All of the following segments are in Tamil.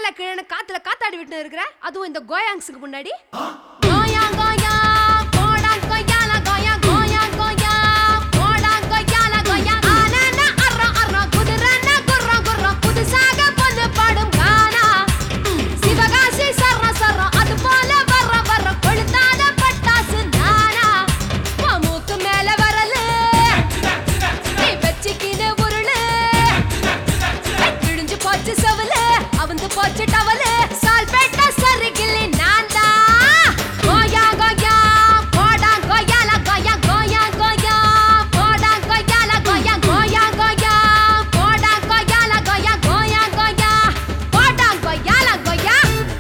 மேல கீழே காத்துல காத்தாடி விட்டு இருக்கிற அதுவும் இந்த கோயாங்ஸுக்கு முன்னாடி கோயா கோயா கோடா கோயால கோயா கோயா கோயா கோடா கோயால கோயா ஆனன அற அற குதிரன குர்ர குர்ர புதுசாக பொண்ணு பாடும் கானா சிவகாசி சர்ற சர்ற அது போல வர்ற வர்ற கொளுத்தாத பட்டாசு நானா உன் மூக்கு மேல வரலு நீ வச்சுக்கின உருளு கிழிஞ்சு போச்சு செவலு அவந்து போச்சு டவலு சால் பெட்ட சரிகில்லி நான் தான் கோயா கோயா கோடா கோயால கோயா கோயா கோயா கோடா கோயால கோயா கோயா கோயா கோடா கோயால கோயா கோயா கோயா கோடா கோயால கோயா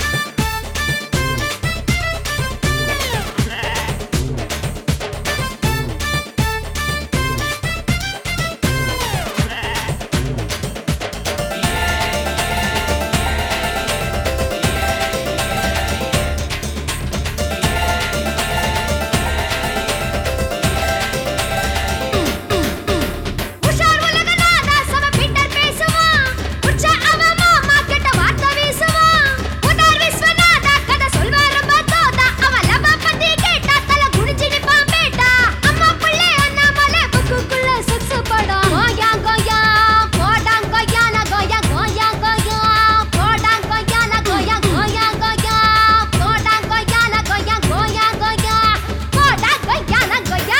உஷார் உலகநாதா சம பீட்டர் பேசுவான் உச்ச அவ மாமா கெட்ட வார்த்தை வீசுவான் உதார் விஸ்வநாதா கதை சொல்வார் ரொம்ப தோதா அவன் லவ பத்தி கேட்டா தல குடிச்சு நிப்பான் பேட்டா அம்மா புள்ளே அண்ணாமலை புக்குக்குள்ள செக்ஸ் படம் கோயா கோயா கோடா கோயால கோயா கோயா கோயா கோடா கோயால கோயா கோயா கோயா கோடா கோயால கோயா கோயா கோயா கோடா கோயால கோயா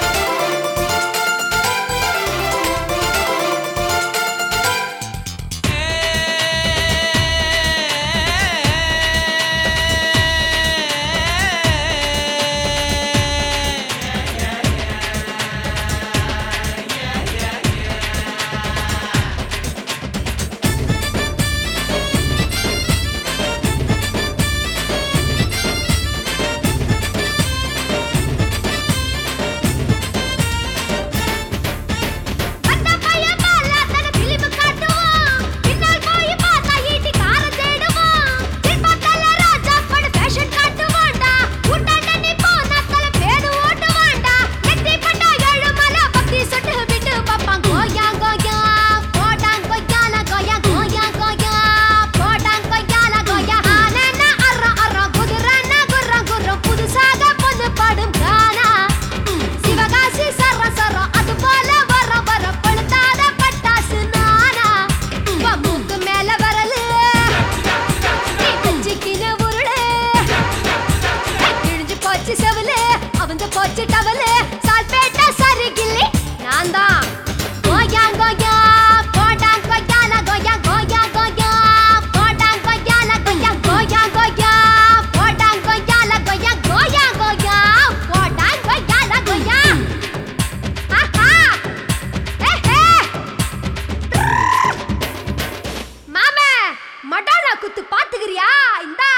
அந்த பையன் மேல தன பிலிம் காட்டுவான் பின்னால் போய் பார்த்தா ஈட்டி கார தேடுவான் திருப்பத்தல ராஜா பட ஃபேஷன் காட்டுவான்டா கூட்டாண்ட நீ போனா தல பேடு ஓட்டுவான்டா நெத்தி பட்டா ஏழு மலை பக்தி சொட்டு விட்டு பாப்பான் கோயா கோயா கோடாங் கோயால கோயா கோயா கோயா கோடாங் கோயால கோயா ஆனன அற அற குதிரன குர்ர குர்ர புதுசாக பொண்ணு பாடும் கானா சிவகாசி சர சர அது போல வர வர பழுத்தாத பட்டாசு நானா உன் மூக்கு மேல வரலு நீ வச்சுக்கின உருளு கிழிஞ்சு போச்சு செவலு அவந்து போச்சு டவலு சால்பேட்டா சரிகில்லி நான் தான் கோயா கோயா கோடா கோயால கோயா கோயா கோயா கோடா கோயால கோயா கோயா கோயா கோடா கோயால கோயா கோயா கோயா கோடா கோயால கோயா ஆஹா ஏஹே மாமே மடானா குத்து பாத்துக்கிறியா இந்தா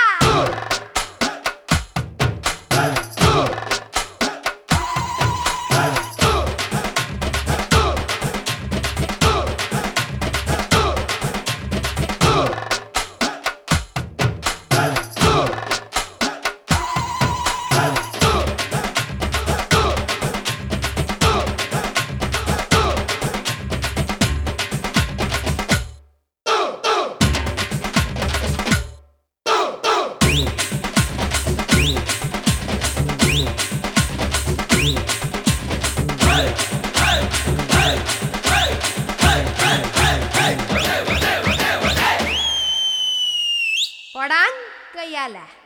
போடாங் கையால